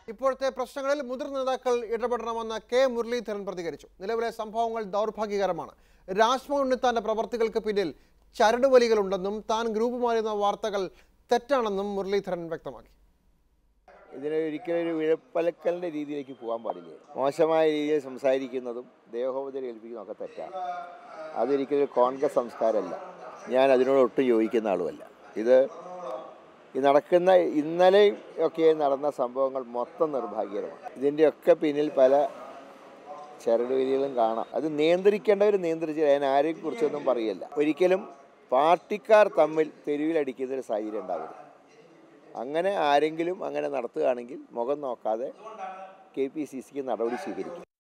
ഇപ്പോഴത്തെ പ്രശ്നങ്ങളിൽ മുതിർന്ന നേതാക്കൾ ഇടപെടണമെന്ന് കെ മുരളീധരൻ പ്രതികരിച്ചു നിലവിലെ സംഭവങ്ങൾ ദൗർഭാഗ്യകരമാണ് രാജ്മോഹൻ ഉണ്ണിത്താന്റെ പ്രവർത്തികൾക്ക് പിന്നിൽ ചരടുവലികളുണ്ടെന്നും താൻ ഗ്രൂപ്പ് മാറുന്ന വാർത്തകൾ തെറ്റാണെന്നും മുരളീധരൻ വ്യക്തമാക്കി ഇതിന് ഒരിക്കലും ഒരു വിഴപ്പലക്കലിൻ്റെ രീതിയിലേക്ക് പോകാൻ പാടില്ല മോശമായ രീതിയിൽ സംസാരിക്കുന്നതും ദേഹോപദ്രം ഏൽപ്പിക്കുന്നതും ഒക്കെ തെറ്റാണ് അതൊരിക്കലും ഒരു കോൺഗ്രസ് സംസ്കാരമല്ല ഞാൻ അതിനോട് ഒട്ടും യോജിക്കുന്ന ആളുമല്ല ഇത് ഈ നടക്കുന്ന ഇന്നലെ ഒക്കെ നടന്ന സംഭവങ്ങൾ മൊത്തം നിർഭാഗ്യകരമാണ് ഇതിൻ്റെയൊക്കെ പിന്നിൽ പല ചരടുവലികളും കാണാം അത് നിയന്ത്രിക്കേണ്ടവർ നിയന്ത്രിച്ച് അതിന് ആരെയും കുറിച്ചൊന്നും പറയല്ല ഒരിക്കലും പാർട്ടിക്കാർ തമ്മിൽ തെരുവിലടിക്കുന്ന ഒരു സാഹചര്യം ഉണ്ടാവരുത് അങ്ങനെ ആരെങ്കിലും അങ്ങനെ നടത്തുകയാണെങ്കിൽ മുഖം നോക്കാതെ കെ പി സി സിക്ക് നടപടി സ്വീകരിക്കും